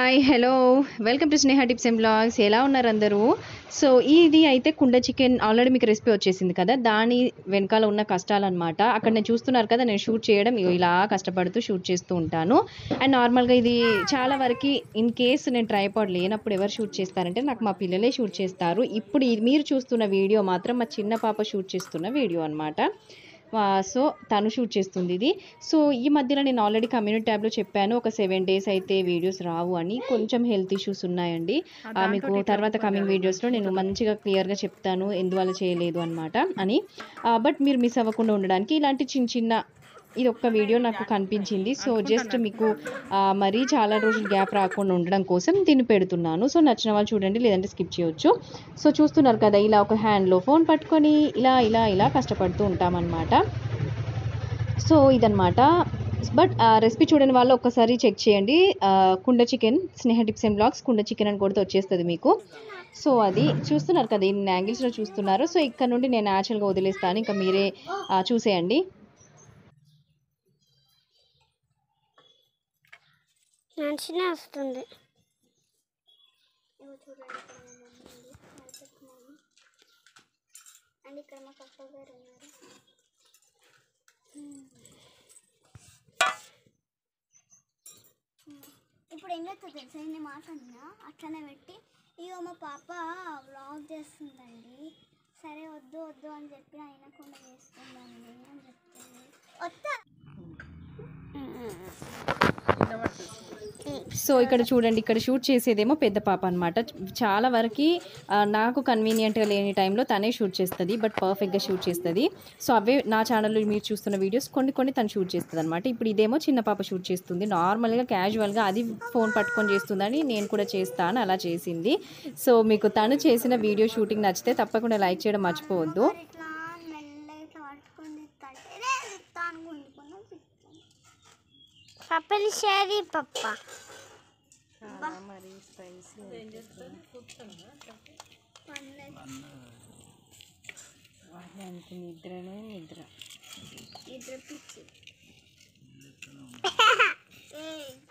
hi hello welcome to Sneha tips and blogs ఎలా ఉన్నారు అందరూ సో ఇది అయితే కుండ చికెన్ ఆల్రెడీ మీకు రెసిపీ వచ్చేసింది కదా దాని వెనకాల ఉన్న కష్టాలు అనమాట అక్కడ నేను చూస్తున్నారు కదా నేను షూట్ చేయడం ఇగో ఇలా కష్టపడుతూ షూట్ చేస్తూ ఉంటాను అండ్ నార్మల్గా ఇది చాలా వరకు ఇన్ కేస్ నేను ట్రైపాడ్ లేనప్పుడు ఎవరు షూట్ చేస్తారంటే నాకు మా పిల్లలే షూట్ చేస్తారు ఇప్పుడు ఇది మీరు చూస్తున్న వీడియో మాత్రం మా చిన్న పాప షూట్ చేస్తున్న వీడియో అనమాట సో తను షూట్ చేస్తుంది ఇది సో ఈ మధ్యలో నేను ఆల్రెడీ కమ్యూనిటీ ట్యాబ్లో చెప్పాను ఒక సెవెన్ డేస్ అయితే వీడియోస్ రావు అని కొంచెం హెల్త్ ఇష్యూస్ ఉన్నాయండి ఆ, మీకు తర్వాత కమింగ్ వీడియోస్లో నేను మంచిగా క్లియర్గా చెప్తాను ఎందువల్ల చేయలేదు అనమాట అని బట్ మీరు మిస్ అవ్వకుండా ఉండడానికి ఇలాంటి చిన్న చిన్న ఇది ఒక్క వీడియో నాకు కనిపించింది సో జస్ట్ మీకు ఆ, మరీ చాలా రోజులు గ్యాప్ రాకుండా ఉండడం కోసం దీన్ని పెడుతున్నాను సో నచ్చిన వాళ్ళు చూడండి లేదంటే స్కిప్ చేయొచ్చు సో చూస్తున్నారు కదా ఇలా ఒక హ్యాండ్లో ఫోన్ పట్టుకొని ఇలా ఇలా ఇలా కష్టపడుతూ ఉంటామన్నమాట సో ఇదనమాట బట్ రెసిపీ చూడని వాళ్ళు ఒక్కసారి చెక్ చేయండి ఆ, కుండ chicken Sneha tips and blogs కుండ చికెన్ అని కొడితే వచ్చేస్తుంది మీకు సో అది చూస్తున్నారు కదా ఇన్ని యాంగిల్స్లో చూస్తున్నారు సో ఇక్కడ నుండి నేను న్యాచురల్గా వదిలేస్తాను ఇంకా మీరే ఆ, చూసేయండి మంచిగా వస్తుంది అండ్ ఇక్కడ మా పప్ప గారు ఉన్నారు ఇప్పుడు ఏం చేస్తా తెలుసా నేను మాట్లాడినా అట్లనే పెట్టి ఇగో మా పాప వ్లాగ్ చేస్తుందండి సరే వద్దు వద్దు అని చెప్పి అయినకుండా చేస్తుందండి అని చెప్తుంది వస్తా సో ఇక్కడ చూడండి ఇక్కడ షూట్ చేసేదేమో పెద్ద పాప అనమాట చాలా వరకు నాకు కన్వీనియంట్గా లేని టైంలో తనే షూట్ చేస్తుంది బట్ పర్ఫెక్ట్గా షూట్ చేస్తుంది సో అవే నా ఛానల్లో మీరు చూస్తున్న వీడియోస్ కొన్ని కొన్ని తను షూట్ చేస్తుంది అనమాట ఇప్పుడు ఇదేమో చిన్న పాప షూట్ చేస్తుంది నార్మల్గా క్యాజువల్గా అది ఫోన్ పట్టుకొని చేస్తుందని నేను కూడా చేస్తాను అలా చేసింది సో మీకు తను చేసిన వీడియో షూటింగ్ నచ్చితే తప్పకుండా లైక్ చేయడం మర్చిపోవద్దు ఇట్లా మెల్లగా ఇట్లా పట్టుకొని తిత్తంటే నేను తిత్తాను గుంజుకున్నాం తిత్తాను పప్పలి షేరి పప్ప నిద్రనే నిద్ర నిద్ర పిచ్చి ఏయ్